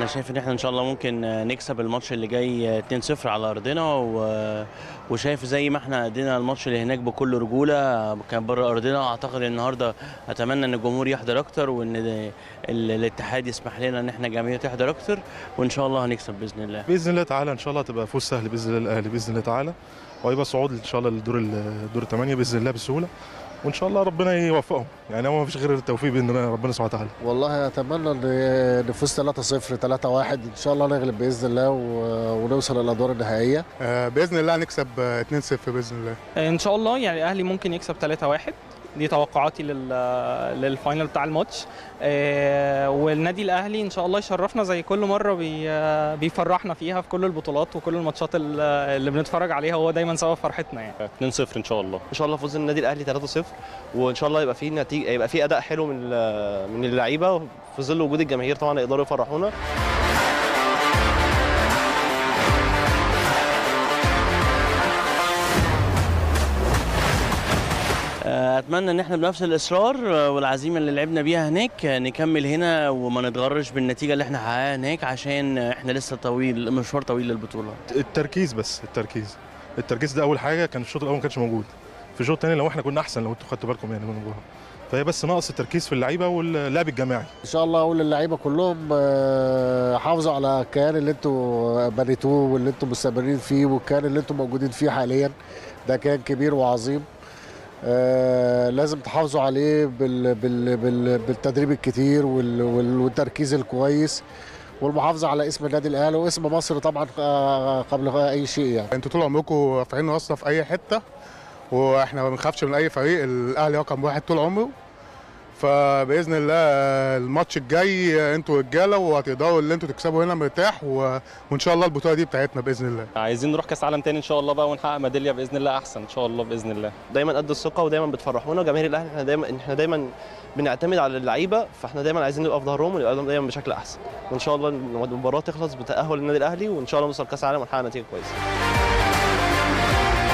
انا شايف ان احنا ان شاء الله ممكن نكسب الماتش اللي جاي 2-0 على ارضنا و... وشايف زي ما احنا ادينا الماتش اللي هناك بكل رجوله كان بره ارضنا اعتقد النهارده اتمنى ان الجمهور يحضر اكتر وان ال... الاتحاد يسمح لنا ان احنا الجماهير تحضر اكتر وان شاء الله هنكسب باذن الله باذن الله تعالى ان شاء الله تبقى فوز سهل باذن الله الاهلي باذن الله تعالى وهيبقى صعود ان شاء الله للدور الدور الثمانيه باذن الله بسهوله وان شاء الله ربنا يوفقهم يعني هو ما فيش غير التوفيق باذن الله ربنا سبحانه وتعالى والله اتمنى ان نفوز 3-0 3-1 ان شاء الله نغلب باذن الله و- ونوصل للادوار النهائيه آه، باذن الله هنكسب آه، 2-0 باذن الله ان شاء الله يعني الاهلي ممكن يكسب 3-1 دي توقعاتي لل للفاينل بتاع الماتش آه، والنادي الاهلي ان شاء الله يشرفنا زي كل مره بي آه، بيفرحنا فيها في كل البطولات وكل الماتشات ال- اللي بنتفرج عليها هو دايما سبب فرحتنا يعني 2-0 ان شاء الله ان شاء الله فوز النادي الاهلي 3-0 وان شاء الله يبقى في نتيجه يبقى في اداء حلو من ال- من اللعيبه في ظل وجود الجماهير طبعا يقدروا يفرحونا اتمنى ان احنا بنفس الاصرار والعزيمه اللي لعبنا بيها هناك نكمل هنا وما نتغرش بالنتيجه اللي احنا حققناها هناك عشان احنا لسه طويل مشوار طويل للبطوله التركيز بس التركيز التركيز ده اول حاجه كان الشوط الاول ما كانش موجود في الشوط الثاني لو احنا كنا احسن لو انتوا خدتوا بالكم يعني من المباراه فهي بس ناقص التركيز في اللعيبه واللعب الجماعي ان شاء الله اقول للعيبه كلهم آه، حافظوا على الكيان اللي انتوا بنيتوه واللي انتوا مستمرين فيه والكيان اللي انتوا موجودين فيه حاليا ده كيان كبير وعظيم آه لازم تحافظوا عليه بال بال بال بالتدريب الكتير وال وال والتركيز الكويس والمحافظه على اسم النادي الاهلي واسم مصر طبعا آه، قبل اي شيء يعني انتوا طول عمركم رافعين راسنا في اي حته واحنا ما بنخافش من اي فريق الاهلي رقم واحد طول عمره فباذن الله الماتش الجاي انتوا رجاله وهتقدروا اللي انتوا تكسبوا هنا مرتاح و... وان شاء الله البطوله دي بتاعتنا باذن الله عايزين نروح كاس عالم تاني ان شاء الله بقى ونحقق ميداليه باذن الله احسن ان شاء الله باذن الله دايما قد الثقه ودايما بتفرحونا جماهير الاهلي احنا دايما احنا دايما بنعتمد على اللعيبه فاحنا دايما عايزين نبقى في ظهرهم ونبقى دايما بشكل احسن وان شاء الله المباراه تخلص بتاهل النادي الاهلي وان شاء الله نوصل كاس عالم ونحقق نتيجه كويسه